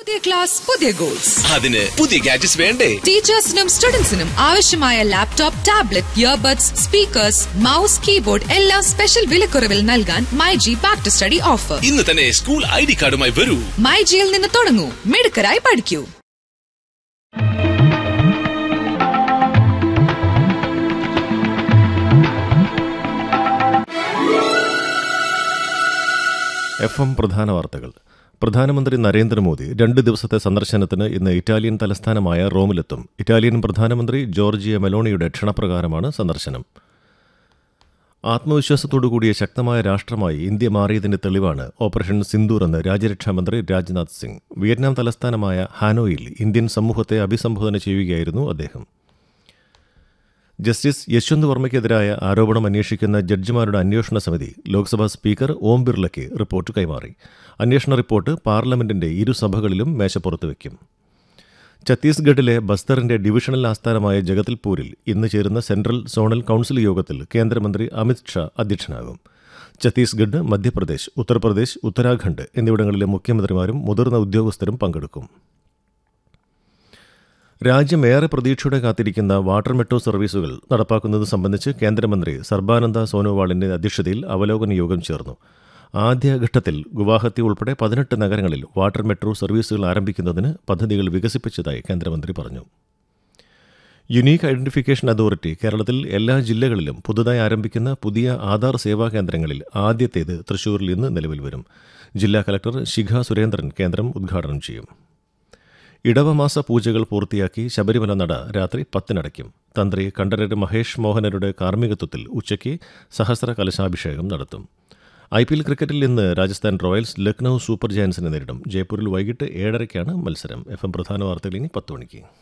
പുതിയ ക്ലാസ് പുതിയ ഗോൾസ് അതിന് പുതിയ ഗാഡ്ജറ്റ്സ് വേണ്ടേ ടീച്ചേഴ്സിനും സ്റ്റുഡൻസിനും ആവശ്യമായ laptop tablet earbuds speakers mouse keyboard എല്ലാം സ്പെഷ്യൽ വിലക്കുറവിൽ നൽകാൻ my G back to study offer ഇന്ന് തന്നെ സ്കൂൾ ഐ ഡി കാർഡുമായി വരൂ മൈ ജിയിൽ നിന്ന് തുടങ്ങൂ മിടുക്കരായി പഠിക്കൂ എഫ് എം പ്രധാന വാർത്തകൾ പ്രധാനമന്ത്രി നരേന്ദ്രമോദി രണ്ട് ദിവസത്തെ സന്ദർശനത്തിന് ഇന്ന് ഇറ്റാലിയൻ തലസ്ഥാനമായ റോമിലെത്തും ഇറ്റാലിയൻ പ്രധാനമന്ത്രി ജോർജിയ മെലോണിയുടെ ക്ഷണപ്രകാരമാണ് സന്ദർശനം ആത്മവിശ്വാസത്തോടുകൂടിയ ശക്തമായ രാഷ്ട്രമായി ഇന്ത്യ മാറിയതിന്റെ തെളിവാണ് ഓപ്പറേഷൻ സിന്ദൂർ എന്ന് രാജ്യരക്ഷാമന്ത്രി രാജ്നാഥ് സിംഗ് വിയറ്റ്നാം തലസ്ഥാനമായ ഹാനോയിൽ ഇന്ത്യൻ സമൂഹത്തെ അഭിസംബോധന ചെയ്യുകയായിരുന്നു അദ്ദേഹം ജസ്റ്റിസ് യശ്വന്ത് വർമ്മയ്ക്കെതിരായ ആരോപണം അന്വേഷിക്കുന്ന ജഡ്ജിമാരുടെ അന്വേഷണ സമിതി ലോക്സഭാ സ്പീക്കർ ഓം ബിർളയ്ക്ക് റിപ്പോർട്ട് കൈമാറി അന്വേഷണ റിപ്പോർട്ട് പാർലമെന്റിന്റെ ഇരു സഭകളിലും മേശപ്പുറത്ത് വയ്ക്കും ഛത്തീസ്ഗഡിലെ ബസ്തറിന്റെ ഡിവിഷണൽ ആസ്ഥാനമായ ജഗദൽപൂരിൽ ഇന്ന് ചേരുന്ന സെൻട്രൽ സോണൽ കൌൺസിൽ യോഗത്തിൽ കേന്ദ്രമന്ത്രി അമിത് ഷാ അധ്യക്ഷനാകും ഛത്തീസ്ഗഡ് മധ്യപ്രദേശ് ഉത്തർപ്രദേശ് ഉത്തരാഖണ്ഡ് എന്നിവിടങ്ങളിലെ മുഖ്യമന്ത്രിമാരും മുതിർന്ന ഉദ്യോഗസ്ഥരും പങ്കെടുക്കും രാജ്യം ഏറെ പ്രതീക്ഷയോടെ കാത്തിരിക്കുന്ന വാട്ടർ മെട്രോ സർവീസുകൾ നടപ്പാക്കുന്നത് സംബന്ധിച്ച് കേന്ദ്രമന്ത്രി സർബാനന്ദ സോനോവാളിന്റെ അധ്യക്ഷതയിൽ അവലോകന യോഗം ചേർന്നു ആദ്യഘട്ടത്തിൽ ഗുവാഹത്തി ഉൾപ്പെടെ പതിനെട്ട് നഗരങ്ങളിൽ വാട്ടർ മെട്രോ സർവീസുകൾ ആരംഭിക്കുന്നതിന് പദ്ധതികൾ വികസിപ്പിച്ചതായി കേന്ദ്രമന്ത്രി പറഞ്ഞു യുനീക്ക് ഐഡന്റിഫിക്കേഷൻ അതോറിറ്റി കേരളത്തിൽ എല്ലാ ജില്ലകളിലും പുതുതായി ആരംഭിക്കുന്ന പുതിയ ആധാർ സേവാ കേന്ദ്രങ്ങളിൽ ആദ്യത്തേത് തൃശൂരിൽ ഇന്ന് നിലവിൽ വരും ജില്ലാ കലക്ടർ ശിഖ സുരേന്ദ്രൻ കേന്ദ്രം ഉദ്ഘാടനം ചെയ്യും ഇടവമാസ പൂജകൾ പൂർത്തിയാക്കി ശബരിമല നട രാത്രി പത്തിനടയ്ക്കും തന്ത്രി കണ്ഠരര് മഹേഷ് മോഹനരുടെ കാർമ്മികത്വത്തിൽ ഉച്ചയ്ക്ക് സഹസ്ര കലശാഭിഷേകം നടത്തും ഐ പി എൽ ക്രിക്കറ്റിൽ ഇന്ന് രാജസ്ഥാൻ റോയൽസ് ലക്നൌ സൂപ്പർ ജയൻസിനെ നേരിടും ജയ്പൂരിൽ വൈകിട്ട് ഏഴരയ്ക്കാണ് മത്സരം എഫ് എം പ്രധാന വാർത്തകൾ ഇനി പത്ത് മണിക്ക്